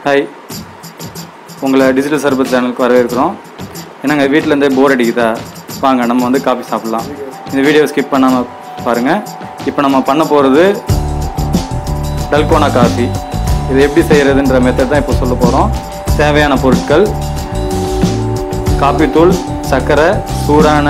Hi உங்களை digital சர்பத் சேனலுக்கு வரவேற்கிறோம் என்னங்க வீட்டிலேருந்தே போர் அடிக்குதா வாங்க நம்ம வந்து காஃபி சாப்பிட்லாம் இந்த வீடியோ ஸ்கிப் பண்ணாமல் பாருங்கள் இப்போ நம்ம பண்ண போகிறது டல்கோனா காஃபி இது எப்படி செய்கிறதுன்ற மெத்தட் தான் இப்போ சொல்ல போகிறோம் தேவையான பொருட்கள் காப்பி தூள் சர்க்கரை சூடான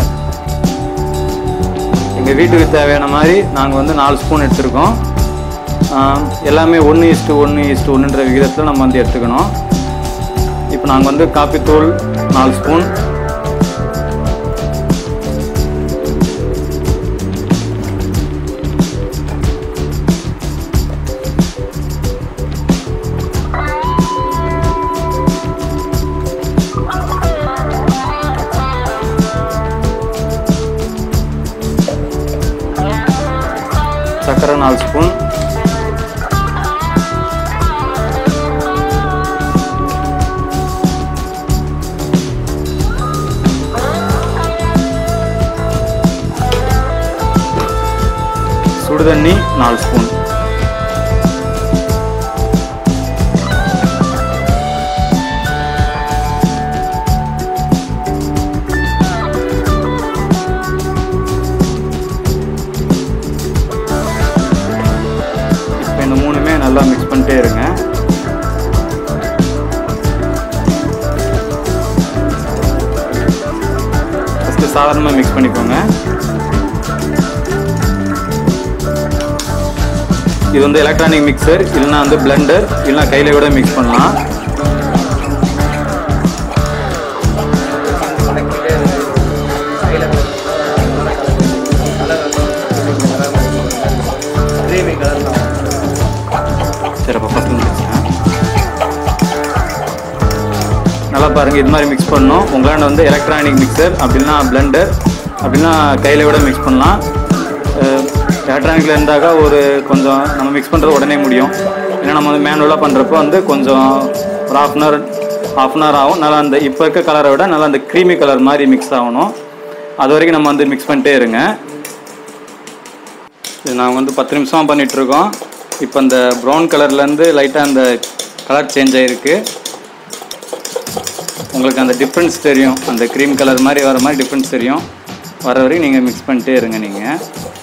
எங்கள் வீட்டுக்கு தேவையான மாதிரி நாங்கள் வந்து நாலு ஸ்பூன் எடுத்திருக்கோம் ஆம், எல்லாமே ஒன்று இஸ்ட்டு ஒன்று இஸ்ட்டு ஒன்றுன்ற விகிதத்தில் நம்ம வந்து எடுத்துக்கணும் இப்போ நாங்கள் வந்து காப்பி தூள் நாலு ஸ்பூன் சர்க்கரை நாலு ஸ்பூன் சுடுதண்ணி நாலு ஸ்பூன் இப்போ இந்த மூணுமே நல்லா மிக்ஸ் பண்ணிட்டே இருங்க ஃபஸ்ட்டு சாதாரணமாக மிக்ஸ் பண்ணிக்கோங்க இது வந்து எலக்ட்ரானிக் மிக்சர் இல்லைன்னா வந்து பிளெண்டர் இல்லைன்னா கையில் கூட மிக்ஸ் பண்ணலாம் சரி அப்போ ஃபஸ்ட்டு மிக்ஸ்ங்க நல்லா பாருங்கள் இது மாதிரி மிக்ஸ் பண்ணணும் உங்களாண்ட வந்து எலக்ட்ரானிக் மிக்சர் அப்படின்னா பிளெண்டர் அப்படின்னா கையில் கூட மிக்ஸ் பண்ணலாம் எலக்ட்ரானிக்கில் இருந்தாக்கா ஒரு கொஞ்சம் நம்ம மிக்ஸ் பண்ணுறது உடனே முடியும் ஏன்னா நம்ம வந்து மேனுவலாக பண்ணுறப்போ வந்து கொஞ்சம் ஒரு half an hour half an hour ஆகும் நல்லா அந்த இப்போ இருக்க கலரை விட நல்லா அந்த க்ரீமி கலர் மாதிரி மிக்ஸ் ஆகணும் அது வரைக்கும் நம்ம வந்து மிக்ஸ் பண்ணிட்டே இருங்க இது நாங்கள் வந்து பத்து நிமிஷமாக பண்ணிகிட்ருக்கோம் இப்போ அந்த ப்ரௌன் கலர்லேருந்து லைட்டாக அந்த கலர் சேஞ்ச் ஆகிருக்கு உங்களுக்கு அந்த டிஃப்ரென்ஸ் தெரியும் அந்த க்ரீம் கலர் மாதிரி வர மாதிரி டிஃப்ரென்ஸ் தெரியும் வர வரைக்கும் நீங்கள் மிக்ஸ் பண்ணிட்டே இருங்க நீங்கள்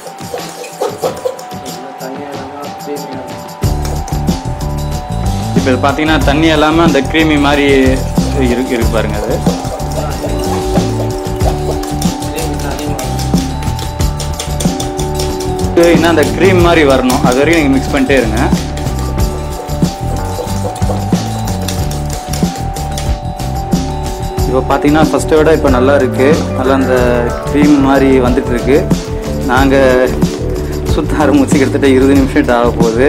இப்போ இது பார்த்தீங்கன்னா தண்ணி எல்லாமே அந்த க்ரீமி மாதிரி இருக்கு இருக்கு பாருங்க அது இது இன்னும் அந்த க்ரீம் மாதிரி வரணும் அது வரைக்கும் நீங்கள் மிக்ஸ் பண்ணிட்டே இருங்க இப்போ பார்த்தீங்கன்னா ஃபஸ்ட்டை விட இப்போ நல்லா இருக்குது நல்லா அந்த க்ரீம் மாதிரி வந்துட்டு இருக்கு நாங்கள் சுத்த ஆரம்பிச்சு கிட்டத்தட்ட இருபது நிமிஷம் ஆக போகுது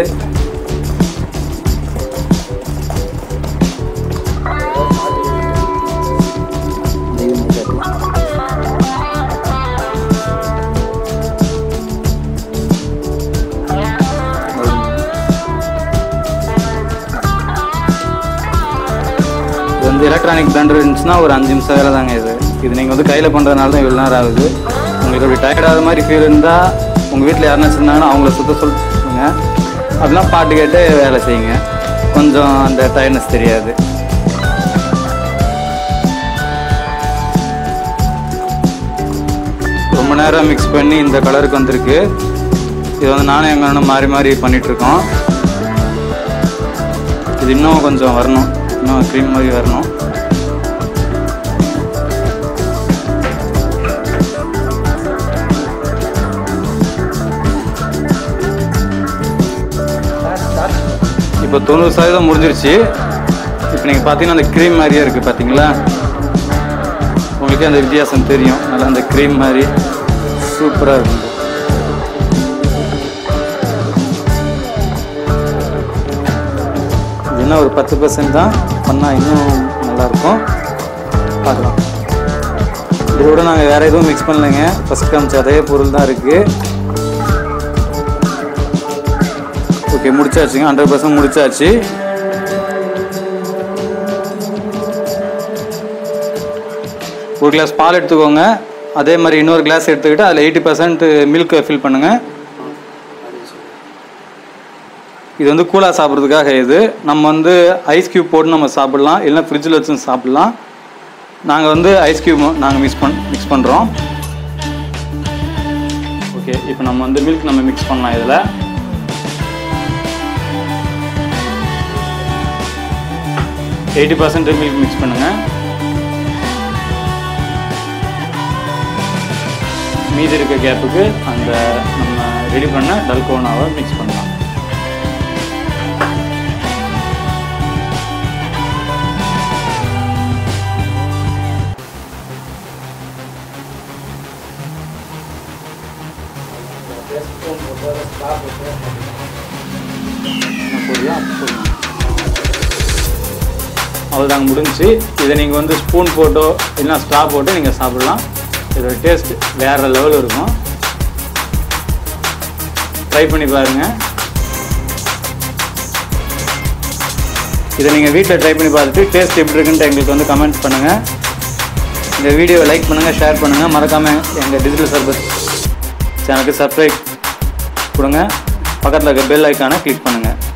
இது வந்து எலக்ட்ரானிக் பிளண்டர் இருந்துச்சுன்னா ஒரு அஞ்சு நிமிஷம் வேலை தாங்க இது இது நீங்கள் வந்து கையில் பண்ணுறதுனால தான் இவ்வளோ நேரம் ஆகுது உங்களுக்கு அப்படி tired ஆகாத மாதிரி ஃபீல் இருந்தால் உங்கள் வீட்டில் யாருன்னா இருந்தாங்கன்னா அவங்கள சுத்த சொல்லுங்க அப்படிலாம் பாட்டு கேட்டு வேலை செய்யுங்க கொஞ்சம் அந்த டயர்னஸ் தெரியாது ரொம்ப நேரம் மிக்ஸ் பண்ணி இந்த கலருக்கு வந்திருக்கு இது வந்து நானும் எங்கள் அண்ணனும் மாறி மாறி பண்ணிகிட்ருக்கோம் இது இன்னும் கொஞ்சம் வரணும் இன்னும் க்ரீம் மாதிரி வரணும் இப்போ தொண்ணூறு சதவீதம் முடிஞ்சிருச்சு இப்போ நீங்கள் பார்த்தீங்கன்னா அந்த க்ரீம் மாதிரியே இருக்குது பார்த்தீங்களா உங்களுக்கே அந்த வித்தியாசம் தெரியும் நல்லா அந்த க்ரீம் மாதிரி சூப்பராக இருக்கும் இது இன்னும் ஒரு பத்து பர்சன்ட் தான் பண்ணால் இன்னும் நல்லாயிருக்கும் பார்க்கலாம் இதோட நாங்கள் வேறு எதுவும் மிக்ஸ் பண்ணலைங்க ஃபஸ்ட் காமிச்ச அதே பொருள் தான் இருக்குது ஓகே முடிச்சாச்சுங்க ஹண்ட்ரட் பர்சன்ட் முடிச்சாச்சு ஒரு கிளாஸ் பால் எடுத்துக்கோங்க அதே மாதிரி இன்னொரு கிளாஸ் எடுத்துக்கிட்டு அதில் எயிட்டி பர்சன்ட் மில்க் ஃபில் பண்ணுங்கள் இது வந்து கூலாக சாப்பிட்றதுக்காக இது நம்ம வந்து ஐஸ் க்யூப் போட்டு நம்ம சாப்பிட்லாம் இல்லைன்னா ஃப்ரிட்ஜில் வச்சு சாப்பிட்லாம் நாங்கள் வந்து ஐஸ் க்யூப் நாங்கள் மிக்ஸ் பண் மிக்ஸ் பண்ணுறோம் ஓகே இப்போ நம்ம வந்து மில்க் நம்ம மிக்ஸ் பண்ணலாம் இதில் எயிட்டி பர்சன்ட் மில்க் மிக்ஸ் பண்ணுங்கள் மீதி இருக்க கேப்புக்கு அந்த நம்ம ரெடி பண்ண டல்கோனாவை மிக்ஸ் பண்ணலாம் என்ன போடுறியோ அப்படி போடுங்க. அவ்வளோதாங்க முடிஞ்சுச்சு இதை நீங்கள் வந்து ஸ்பூன் போட்டோ இல்லைன்னா ஸ்ட்ரா போட்டு நீங்கள் சாப்பிடலாம் இதோட டேஸ்ட் வேறு லெவல் இருக்கும் ட்ரை பண்ணி பாருங்கள் இதை நீங்கள் வீட்டில் ட்ரை பண்ணி பார்த்துட்டு டேஸ்ட் எப்படி இருக்குன்ட்டு எங்களுக்கு வந்து கமெண்ட் பண்ணுங்கள் இந்த வீடியோவை லைக் பண்ணுங்கள் ஷேர் பண்ணுங்கள் மறக்காமல் எங்கள் டிஜிட்டல் சர்வீஸ் சேனலுக்கு சப்ஸ்கிரைப் கொடுங்க பக்கத்தில் இருக்க பெல் ஐக்கானை கிளிக் பண்ணுங்கள்